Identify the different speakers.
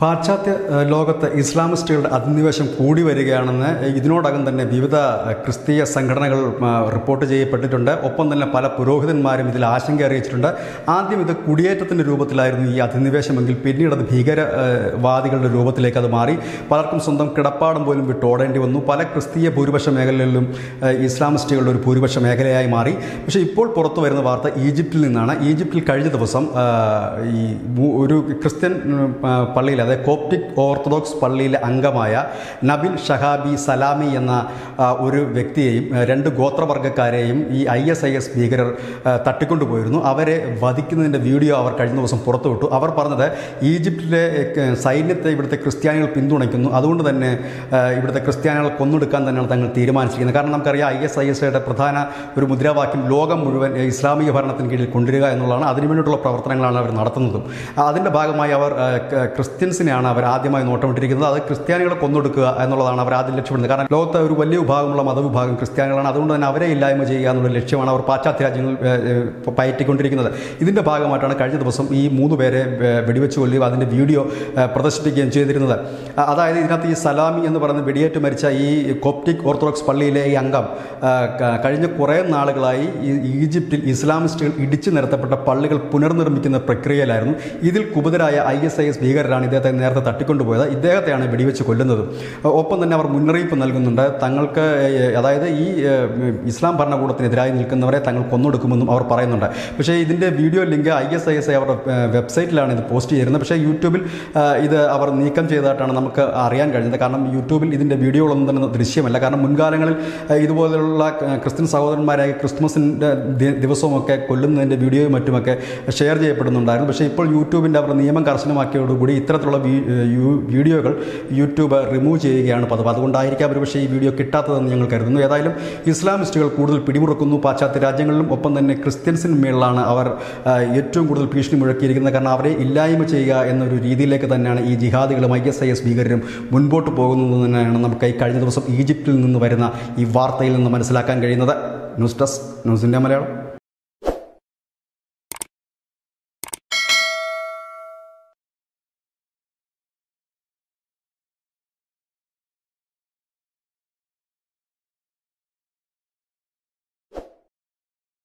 Speaker 1: പാശ്ചാത്യ ഏഹ്, ലോകത്ത് ഇസ്ലാമിസ്റ്റുകളുടെ അധിനിവേശം കൂടി വരികയാണെന്ന് ഇതിനോടകം തന്നെ വിവിധ ഏഹ്, ക്രിസ്തീയ സംഘടനകൾ ആ, റിപ്പോർട്ട് ചെയ്യപ്പെട്ടിട്ടുണ്ട് ഒപ്പം തന്നെ പല പുരോഹിതന്മാരും ഇതിൽ ആശങ്ക അറിയിച്ചിട്ടുണ്ട് ആദ്യം ഇത് കുടിയേറ്റത്തിൻ്റെ രൂപത്തിലായിരുന്നു ഈ അധിനിവേശമെങ്കിൽ പിന്നീട് അത് ഭീകര ഏഹ്, വാദികളുടെ രൂപത്തിലേക്ക് അത് മാറി പലർക്കും സ്വന്തം കിടപ്പാടം പോലും വിട്ടോടേണ്ടി വന്നു പല ക്രിസ്തീയ ഭൂരിപക്ഷ മേഖലകളിലും ഏഹ്, ഇസ്ലാമിസ്റ്റുകളുടെ ഒരു ഭൂരിപക്ഷ മേഖലയായി മാറി പക്ഷേ ഇപ്പോൾ പുറത്തു വരുന്ന വാർത്ത ഈജിപ്തിൽ നിന്നാണ് ഈജിപ്തിൽ കഴിഞ്ഞ ദിവസം ആ, ഈ മു- ഒരു ക്രിസ്ത്യൻ ഉം, ആ, പള്ളിയിൽ അതായത് കോപ്റ്റിക് ഓർത്തഡോക്സ് പള്ളിയിലെ അംഗമായ നബിൽ ഷഹാബി സലാമി എന്ന ആ, ഒരു വ്യക്തിയെയും ആ, രണ്ട് ഗോത്രവർഗ്ഗക്കാരെയും ഈ ഐ എസ് ഐ എസ് ഭീകരർ ആ, തട്ടിക്കൊണ്ടുപോയിരുന്നു അവരെ വധിക്കുന്നതിൻ്റെ വീഡിയോ അവർ കഴിഞ്ഞ ദിവസം പുറത്തുവിട്ടു അവർ പറഞ്ഞത് ഈജിപ്തിലെ ഏ, സൈന്യത്തെ ഇവിടുത്തെ ക്രിസ്ത്യാനികൾ പിന്തുണയ്ക്കുന്നു അതുകൊണ്ട് തന്നെ ആ, ഇവിടുത്തെ ക്രിസ്ത്യാനികളെ കൊന്നൊടുക്കാൻ തന്നെയാണ് തങ്ങൾ തീരുമാനിച്ചിരിക്കുന്നത് കാരണം നമുക്കറിയാം ഐ എസ് ഐ എസ് പ്രധാന ഒരു മുദ്രാവാക്യം ലോകം മുഴുവൻ ഏ, ഇസ്ലാമിക ഭരണത്തിന് കീഴിൽ കൊണ്ടുവരിക എന്നുള്ളതാണ് അതിനു വേണ്ടിയിട്ടുള്ള പ്രവർത്തനങ്ങളാണ് അവർ നടത്തുന്നതും ആ, അതിൻ്റെ ഭാഗമായി അവർ ആ, ക- ക്രിസ്ത്യൻസിനെയാണ് അവർ ആദ്യമായി നോട്ടമിട്ടിരിക്കുന്നത് അത് ക്രിസ്ത്യാനികളെ കൊന്നൊടുക്കുക എന്നുള്ളതാണ് അവർ ആദ്യം ലക്ഷ്യമിടുന്നത് കാരണം ലോകത്തെ ഒരു വലിയ വിഭാഗമുള്ള മതവിഭാഗം ക്രിസ്ത്യാനികളാണ് അതുകൊണ്ട് തന്നെ അവരെ ഇല്ലായ്മ ചെയ്യുക എന്നുള്ള ലക്ഷ്യമാണ് അവർ പാശ്ചാത്യ രാജ്യങ്ങൾ ഏ, ഏ, പയറ്റിക്കൊണ്ടിരിക്കുന്നത് ഇതിൻ്റെ ഭാഗമായിട്ടാണ് കഴിഞ്ഞ ദിവസം ഈ മൂന്ന് പേരെ ഏ, വെടിവെച്ച് കൊല്ലുകയും അതിൻ്റെ വീഡിയോ ഏ, പ്രദർശിപ്പിക്കുകയും ചെയ്തിരുന്നത് ആ, അതായത് ഇതിനകത്ത് ഈ സലാമി എന്ന് പറയുന്ന വെടിയേറ്റ് മരിച്ച ഈ കോപ്റ്റിക് ഓർത്തഡോക്സ് പള്ളിയിലെ ഈ അംഗം ആ, ക- കഴിഞ്ഞ കുറേ നാളുകളായി ഈ ഈജിപ്തിൽ ഇസ്ലാമിസ്റ്റുകൾ ഇടിച്ചു നിരത്തപ്പെട്ട പള്ളികൾ പുനർനിർമ്മിക്കുന്ന പ്രക്രിയയിലായിരുന്നു ഇതിൽ കുപിതരായ ഐ എസ് ഐ എസ് ഭീകരരാണ് ഇദ്ദേഹത്തെ നേരത്തെ തട്ടിക്കൊണ്ടുപോയത് ഇദ്ദേഹത്തെയാണ് വെടിവെച്ച് കൊല്ലുന്നത് ഒപ്പം തന്നെ അവർ മുന്നറിയിപ്പ് നൽകുന്നുണ്ട് തങ്ങൾക്ക് ഏ, അതായത് ഈ ഏ, ഇസ്ലാം ഭരണകൂടത്തിനെതിരായി നിൽക്കുന്നവരെ തങ്ങൾ കൊന്നൊടുക്കുമെന്നും അവർ പറയുന്നുണ്ട് പക്ഷേ ഇതിൻ്റെ video link I S I S I അവരുടെ ഏ, വെബ്സൈറ്റിലാണ് ഇത് പോസ്റ്റ് ചെയ്യുന്നത് പക്ഷേ യൂട്യൂബിൽ ആ, ഇത് അവർ നീക്കം ചെയ്തതായിട്ടാണ് നമുക്ക് അറിയാൻ കഴിഞ്ഞത് കാരണം യൂട്യൂബിൽ ഇതിൻ്റെ വീഡിയോകളൊന്നും തന്നെ ദൃശ്യമല്ല കാരണം മുൻകാലങ്ങളിൽ ആ, ഇതുപോലുള്ള ആ, ക്രിസ്ത്യൻ സഹോദരന്മാരായ ക്രിസ്മസിൻ്റെ ദി- ദിവസവുമൊക്കെ കൊല്ലുന്നതിൻ്റെ വീഡിയോയും മറ്റുമൊക്കെ ഷെയർ ചെയ്യപ്പെടുന്നുണ്ടായിരുന്നു പക്ഷേ ഇപ്പോൾ യൂട്യൂബിൻ്റെ അവർ നിയമം കർശനമാക്കിയതോടുകൂടി ഇത്തരത്തിലുള്ള വീ- യു- വീഡിയോകൾ യൂട്യൂബ് റിമൂവ് ചെയ്യുകയാണ് പതിവ് അതുകൊണ്ടായിരിക്കാം ഒരുപക്ഷേ ഈ വീഡിയോ കിട്ടാത്തതെന്ന് ഞങ്ങൾ കരുതുന്നു ഏതായാലും ഇസ്ലാമിസ്റ്റുകൾ കൂടുതൽ പിടിമുറുക്കുന്നു പാശ്ചാത്യ രാജ്യങ്ങളിലും ഒപ്പം തന്നെ ക്രിസ്ത്യൻസിന് മേളിലാണ് അവർ ആ, ഏറ്റവും കൂടുതൽ ഭീഷണി മുഴക്കിയിരിക്കുന്നത് കാരണം അവരെ ഇല്ലായ്മ ചെയ്യുക എന്നൊരു രീതിയിലേക്ക് തന്നെയാണ് ഈ ജിഹാദികളും ഐ എസ് ഐ എസ് ഭീകരരും മുൻപോട്ട് പോകുന്നത് തന്നെയാണ് നമുക്ക് ഈ കഴിഞ്ഞ ദിവസം ഈജിപ്തിൽ നിന്ന് വരുന്ന ഈ വാർത്തയിൽ നിന്ന് മനസ്സിലാക്കാൻ കഴിയുന്നത് news desk news India Malayalam